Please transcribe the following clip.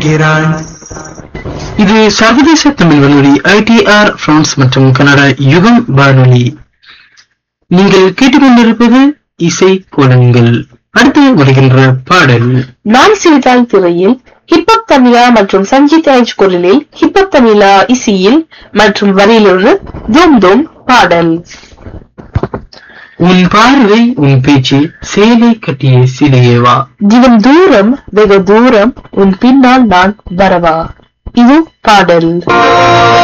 இருக்கிறாய் இது சர்வதேச தமிழ் வானொலி ஐடிஆர் பிரான்ஸ் மற்றும் கனடா யுகம் வானொலி நீங்கள் கேட்டுக்கொண்டிருப்பது இசை கோலங்கள் அடுத்து வருகின்ற பாடல் நான் சிரித்தால் திரையில் ஹிப்ஹப் தமிழா மற்றும் சஞ்சித் ராஜ் குரலில் ஹிப்ஹப் தமிழா இசையில் மற்றும் வரியிலொரு தூம் தூம் பாடல் உன் பார்வை உன் பேச்சு சேலை கட்டிய சிலையேவா தினம் தூரம் வெகு தூரம் உன் பின்னால் நான் வரவா இது பாடல்